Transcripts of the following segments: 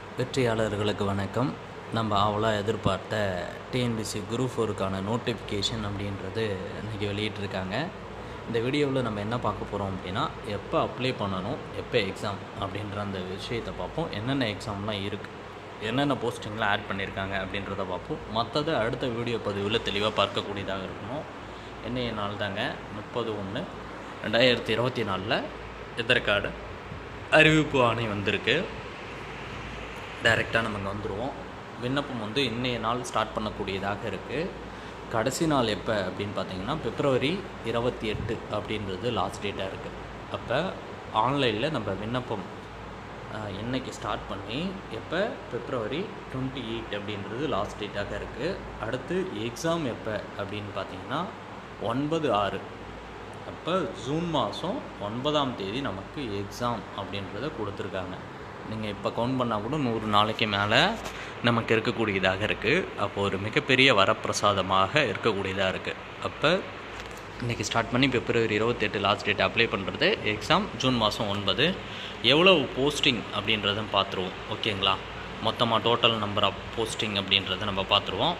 வெற்றியாளர்களுக்கு வணக்கம் நம்ம ஆவலாக எதிர்பார்த்த டிஎன்பிசி குரூப் ஃபோருக்கான நோட்டிஃபிகேஷன் அப்படின்றது இன்றைக்கி வெளியிட்டிருக்காங்க இந்த வீடியோவில் நம்ம என்ன பார்க்க போகிறோம் அப்படின்னா எப்போ அப்ளை பண்ணணும் எப்போ எக்ஸாம் அப்படின்ற அந்த விஷயத்தை பார்ப்போம் என்னென்ன எக்ஸாம்லாம் இருக்குது என்னென்ன போஸ்டிங்லாம் ஆட் பண்ணியிருக்காங்க அப்படின்றத பார்ப்போம் மற்றதை அடுத்த வீடியோ பதிவில் தெளிவாக பார்க்கக்கூடியதாக இருக்கணும் என்னைய நாள் தாங்க முப்பது ஒன்று ரெண்டாயிரத்தி இருபத்தி நாலில் இதற்கான அறிவிப்பு ஆணை வந்திருக்கு டைரெக்டாக நம்ம இங்கே வந்துடுவோம் விண்ணப்பம் வந்து இன்றைய நாள் ஸ்டார்ட் பண்ணக்கூடியதாக இருக்குது கடைசி நாள் எப்போ அப்படின்னு பார்த்தீங்கன்னா பிப்ரவரி இருபத்தி எட்டு அப்படின்றது லாஸ்ட் டேட்டாக இருக்குது அப்போ ஆன்லைனில் நம்ம விண்ணப்பம் ஆஹ், என்னைக்கு ஸ்டார்ட் பண்ணி எப்போ பிப்ரவரி டுவெண்ட்டி எயிட் அப்படின்றது லாஸ்ட் டேட்டாக இருக்குது அடுத்து எக்ஸாம் எப்போ அப்படின்னு பார்த்தீங்கன்னா ஒன்பது ஆறு அப்போ ஜூன் மாதம் ஒன்பதாம் தேதி நமக்கு எக்ஸாம் அப்படின்றத கொடுத்துருக்காங்க நீங்கள் இப்போ கவுண்ட் பண்ணால் கூட நூறு நாளைக்கு மேலே நமக்கு இருக்கக்கூடியதாக இருக்குது அப்போ ஒரு மிகப்பெரிய வரப்பிரசாதமாக இருக்கக்கூடியதாக இருக்குது அப்போ இன்றைக்கி ஸ்டார்ட் பண்ணி பிப்ரவரி இருபத்தெட்டு லாஸ்ட் டேட் அப்ளை பண்ணுறது எக்ஸாம் ஜூன் மாதம் ஒன்பது எவ்வளவு போஸ்டிங் அப்படின்றதும் பார்த்துருவோம் ஓகேங்களா மொத்தமாக டோட்டல் நம்பர் ஆஃப் போஸ்டிங் அப்படின்றத நம்ம பார்த்துருவோம்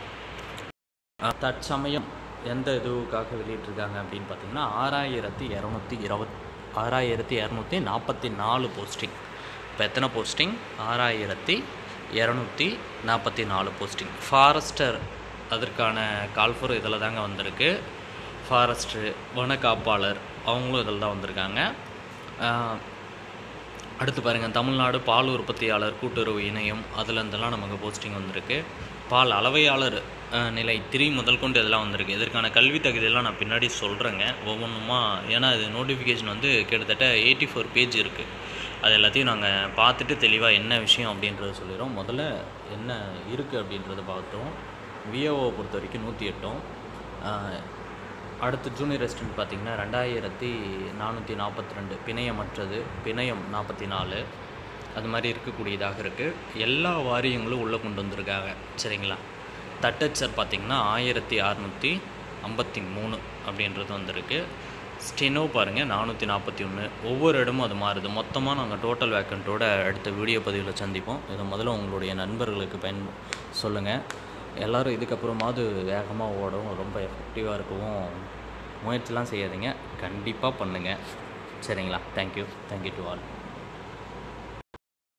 அஹ் தற்சமயம் எந்த இதுவுக்காக வெளியிட்டிருக்காங்க அப்படின்னு பார்த்தீங்கன்னா ஆறாயிரத்தி இரநூத்தி இருபத் ஆறாயிரத்தி இரநூத்தி நாற்பத்தி நாலு போஸ்டிங் இப்போ எத்தனை போஸ்டிங் ஆறாயிரத்தி இரநூத்தி நாற்பத்தி நாலு போஸ்டிங் ஃபாரஸ்டர் அதற்கான கால்ஃபர் இதில் தாங்க வந்திருக்கு ஃபாரஸ்டர் வன காப்பாளர் அவங்களும் இதில் தான் வந்திருக்காங்க அஹ் அடுத்து பாருங்கள் தமிழ்நாடு பால் உற்பத்தியாளர் கூட்டுறவு இணையம் அதில் இருந்தெல்லாம் நமக்கு போஸ்டிங் வந்திருக்கு பால் அளவையாளர் அஹ், நிலை த்ரீ முதல் கொண்டு இதெல்லாம் வந்திருக்கு இதற்கான கல்வி தகுதியெல்லாம் நான் பின்னாடி சொல்கிறேங்க ஒவ்வொன்றுமா ஏன்னா இது நோட்டிஃபிகேஷன் வந்து கிட்டத்தட்ட எயிட்டி ஃபோர் பேஜ் இருக்குது அது எல்லாத்தையும் நாங்கள் பார்த்துட்டு தெளிவாக என்ன விஷயம் அப்படின்றத சொல்லிடுறோம் முதல்ல என்ன இருக்குது அப்படின்றத பார்த்தோம் விஏஓவை பொறுத்த வரைக்கும் நூற்றி எட்டும் அஹ், அடுத்து ஜூனியர் ரெஸ்டன்ட் பார்த்திங்கன்னா ரெண்டாயிரத்தி நானூற்றி நாற்பத்தி ரெண்டு பிணையமற்றது பிணையம் நாற்பத்தி நாலு அது மாதிரி இருக்கக்கூடியதாக இருக்குது எல்லா வாரியங்களும் உள்ளே கொண்டு வந்திருக்காங்க சரிங்களா தட்டச்சர் பார்த்திங்கன்னா ஆயிரத்தி அறநூற்றி ஐம்பத்தி மூணு அப்படின்றது வந்திருக்கு ஸ்டெனோ பாருங்கள் நானூற்றி நாற்பத்தி ஒன்று ஒவ்வொரு இடமும் அது மாறுது மொத்தமாக நாங்கள் டோட்டல் வேக்கண்ட்டோட அடுத்த வீடியோ பதிவில் சந்திப்போம் இதை முதல்ல உங்களுடைய நண்பர்களுக்கு பயன் சொல்லுங்கள் எல்லோரும் இதுக்கப்புறமாவது வேகமாக ஓடவும் ரொம்ப எஃபெக்டிவாக இருக்கவும் முயற்சிலாம் செய்யாதீங்க கண்டிப்பாக பண்ணுங்கள் சரிங்களா தேங்க்யூ தேங்க்யூ டு ஆல்